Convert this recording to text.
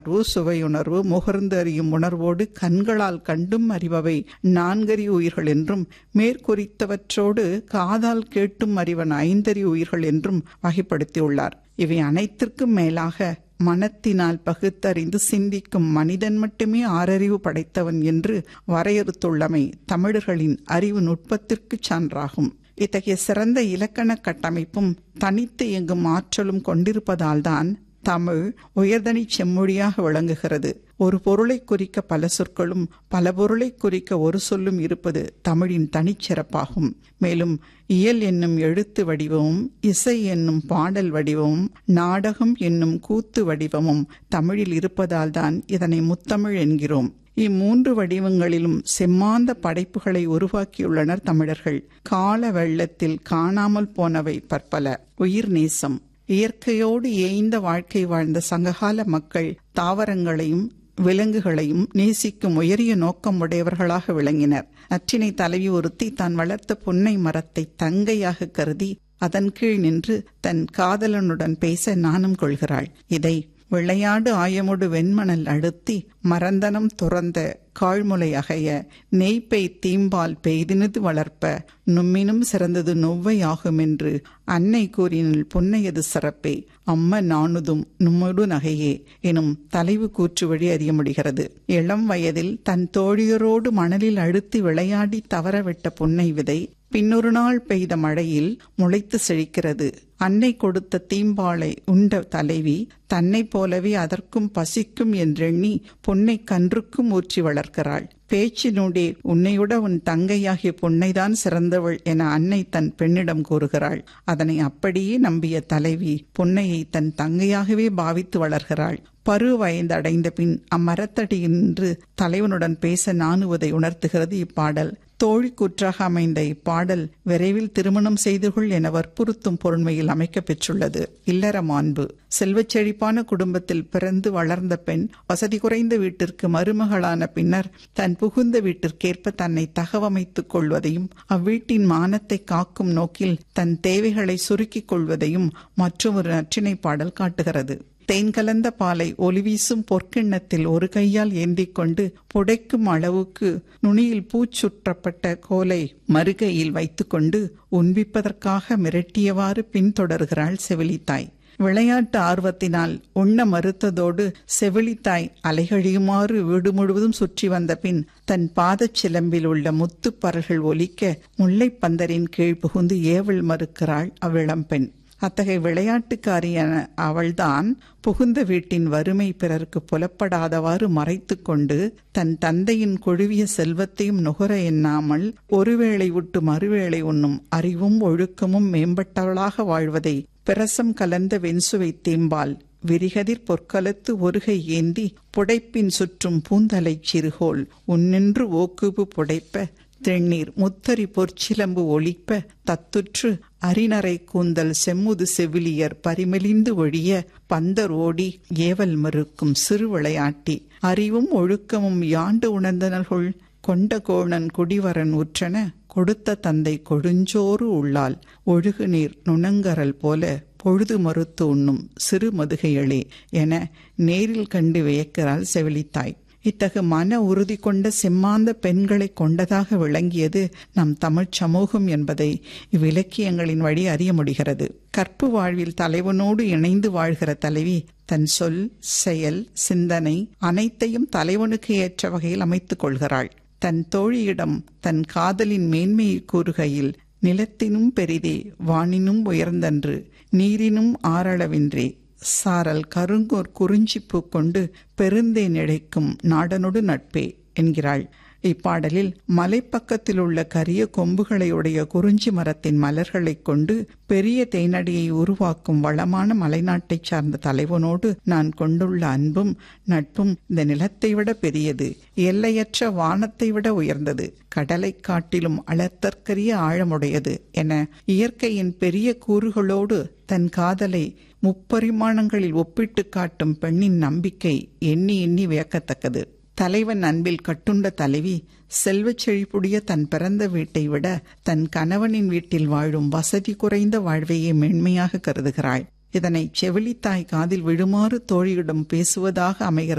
சுவையுணர்வு முகர்ந்து அறியும் உணர்வோடு கண்களால் கண்டும் அறிபவை நான்கறி உயிர்கள் என்றும் மேற்குறித்தவற்றோடு காதால் கேட்டும் அறிவன் ஐந்தறி உயிர்கள் என்றும் வகைப்படுத்தியுள்ளார் இவை அனைத்திற்கும் மேலாக மனத்தினால் பகுத்தறிந்து சிந்திக்கும் மனிதன் மட்டுமே ஆறறிவு படைத்தவன் என்று வரையறுத்துள்ளமை தமிழர்களின் அறிவு நுட்பத்திற்கு சான்றாகும் இத்தகைய சிறந்த இலக்கண கட்டமைப்பும் தனித்து இயங்கும் ஆற்றலும் கொண்டிருப்பதால்தான் தமிழ் உயர்தனி செம்மொழியாக விளங்குகிறது ஒரு பொருளை குறிக்க பல சொற்களும் பல பொருளை குறிக்க ஒரு சொல்லும் இருப்பது தமிழின் தனிச்சிறப்பாகும் மேலும் இயல் என்னும் எழுத்து வடிவமும் இசை என்னும் பாடல் வடிவமும் நாடகம் என்னும் கூத்து வடிவமும் தமிழில் இருப்பதால்தான் இதனை முத்தமிழ் என்கிறோம் இம்மூன்று வடிவங்களிலும் செம்மாந்த படைப்புகளை உருவாக்கியுள்ளனர் தமிழர்கள் கால வெள்ளத்தில் காணாமல் போனவை பற்பல உயிர் நேசம் இயற்கையோடு ஏய்ந்த வாழ்க்கை வாழ்ந்த சங்ககால மக்கள் தாவரங்களையும் விலங்குகளையும் நேசிக்கும் உயரிய நோக்கம் உடையவர்களாக விளங்கினர் நற்றினை தலைவி ஒருத்தி தான் வளர்த்த புன்னை மரத்தை தங்கையாக கருதி அதன் கீழ் நின்று தன் காதலனுடன் பேச நாணம் கொள்கிறாள் இதை விளையாடு ஆயமுடு வெண்மணல் அழுத்தி மரந்தனம் துறந்த காழ்முலை அகைய நெய்ப்பை தீம்பால் பெய்தினது வளர்ப்ப நும்மினும் சிறந்தது நொவ்வை ஆகும் என்று அன்னை கூறினில் புன்னையது சிறப்பே அம்ம நாணுதும் நும்மடு நகையே எனும் தலைவு கூற்று வழி அறிய முடிகிறது இளம் வயதில் தன் தோழியரோடு மணலில் அழுத்தி விளையாடி தவறவிட்ட புன்னை விதை பின்னொரு நாள் பெய்த மழையில் முளைத்து செழிக்கிறது அன்னை கொடுத்த தீம்பாலை உண்ட தலைவி தன்னை போலவே அதற்கும் பசிக்கும் என்றெண்ணி பொன்னை கன்றுக்கும் ஊற்றி வளர்க்கிறாள் பேச்சினூடே உன்னையுட உன் தங்கையாகிய பொன்னைதான் சிறந்தவள் என அன்னை தன் பெண்ணிடம் கூறுகிறாள் அதனை அப்படியே நம்பிய தலைவி பொன்னையை தன் தங்கையாகவே பாவித்து வளர்கிறாள் பரு வயதடைந்த பின் அம்மரத்தடியின்று தலைவனுடன் பேச நாணுவதை உணர்த்துகிறது இப்பாடல் தோழி கூற்றாக அமைந்த இப்பாடல் விரைவில் திருமணம் செய்து கொள் என வற்புறுத்தும் பொருண்மையில் அமைக்க பெற்றுள்ளது இல்லற மாண்பு செல்வச் செழிப்பான குடும்பத்தில் பிறந்து வளர்ந்த பெண் வசதி குறைந்த வீட்டிற்கு மருமகளான பின்னர் தன் புகுந்த வீட்டிற்கேற்ப தன்னை தகவமைத்துக் கொள்வதையும் அவ்வீட்டின் மானத்தை காக்கும் நோக்கில் தன் தேவைகளை சுருக்கிக் கொள்வதையும் மற்றொரு நற்றினை பாடல் காட்டுகிறது தேன் கலந்த பாலை ஒளிவீசும் பொற்கிண்ணத்தில் ஒரு கையால் ஏந்திக் கொண்டு புடைக்கும் அளவுக்கு நுனியில் பூச்சுற்றப்பட்ட கோலை மறுகையில் வைத்துக்கொண்டு உண்பிப்பதற்காக மிரட்டியவாறு பின்தொடர்கிறாள் செவிலித்தாய் விளையாட்டு ஆர்வத்தினால் உண்ண மறுத்ததோடு செவிலித்தாய் அலைகழியுமாறு வீடு முழுவதும் சுற்றி வந்த பின் தன் பாதச் சிலம்பில் உள்ள முத்துப்பறல்கள் ஒலிக்க முல்லைப்பந்தரின் கீழ் புகுந்து ஏவல் மறுக்கிறாள் அவ்விளம்பெண் அத்தகைய விளையாட்டுக்காரியான அவள்தான் புகுந்த வீட்டின் வறுமை பிறருக்கு புலப்படாதவாறு மறைத்து கொண்டு தன் தந்தையின் கொழுவிய செல்வத்தையும் நுகர எண்ணாமல் ஒருவேளை விட்டு மறுவேளை உண்ணும் அறிவும் ஒழுக்கமும் மேம்பட்டவளாக வாழ்வதை பிரசம் கலந்த வெண்சுவை தேம்பால் விரிகதிர் பொற்கலத்து ஒருகை ஏந்தி புடைப்பின் சுற்றும் பூந்தலை சிறுகோள் உன்னின்று ஓக்குபு புடைப்ப தெண்ணீர் முத்தரி பொற்சிலம்பு ஒழிப்ப தத்துற்று அரிநரை கூந்தல் செம்முது செவிலியர் பரிமெலிந்து ஒழிய பந்தர் ஓடி ஏவல் மறுக்கும் சிறு விளையாட்டி அறிவும் ஒழுக்கமும் யாண்டு உணர்ந்தனர்கள் கொண்ட கோணன் குடிவரன் உற்றன கொடுத்த தந்தை கொடுஞ்சோறு உள்ளால் ஒழுகு நீர் நுணங்கரல் போல பொழுது மறுத்து உண்ணும் சிறு மதுகைகளே என நேரில் கண்டு வியக்கிறாள் செவிலித்தாய் இத்தகு மன உறுதி கொண்ட செம்மாந்த பெண்களை கொண்டதாக விளங்கியது நம் தமிழ்ச் சமூகம் என்பதை இவ்விலக்கியங்களின் வழி அறிய முடிகிறது கற்பு வாழ்வில் தலைவனோடு இணைந்து வாழ்கிற தலைவி தன் சொல் செயல் சிந்தனை அனைத்தையும் தலைவனுக்கு ஏற்ற வகையில் அமைத்துக் கொள்கிறாள் தன் தோழியிடம் தன் காதலின் மேன்மையை கூறுகையில் நிலத்தினும் பெரிதே வானினும் உயர்ந்தன்று நீரினும் ஆறளவின்றே சாரல் கருங்கோர் குறிஞ்சிப்பூ கொண்டு பெருந்தே நிழைக்கும் நாடனொடு நட்பே என்கிறாள் இப்பாடலில் மலைப்பக்கத்தில் உள்ள கரிய கொம்புகளை உடைய குறிஞ்சி மரத்தின் மலர்களைக் கொண்டு பெரிய தேனடியை உருவாக்கும் வளமான மலைநாட்டைச் சார்ந்த தலைவனோடு நான் கொண்டுள்ள அன்பும் நட்பும் இந்த நிலத்தை விட பெரியது எல்லையற்ற வானத்தை விட உயர்ந்தது கடலை காட்டிலும் அளத்தற்கரிய ஆழமுடையது என இயற்கையின் பெரிய கூறுகளோடு தன் காதலை முப்பரிமாணங்களில் ஒப்பிட்டு காட்டும் பெண்ணின் நம்பிக்கை எண்ணி எண்ணி வியக்கத்தக்கது தலைவன் அன்பில் கட்டுண்ட தலைவி செல்வச் செழிப்புடைய தன் பிறந்த வீட்டை விட தன் கணவனின் வீட்டில் வாழும் வசதி குறைந்த வாழ்வையே மென்மையாக கருதுகிறாள் இதனை செவிலித்தாய் காதில் விழுமாறு தோழியிடம் பேசுவதாக அமைகிறது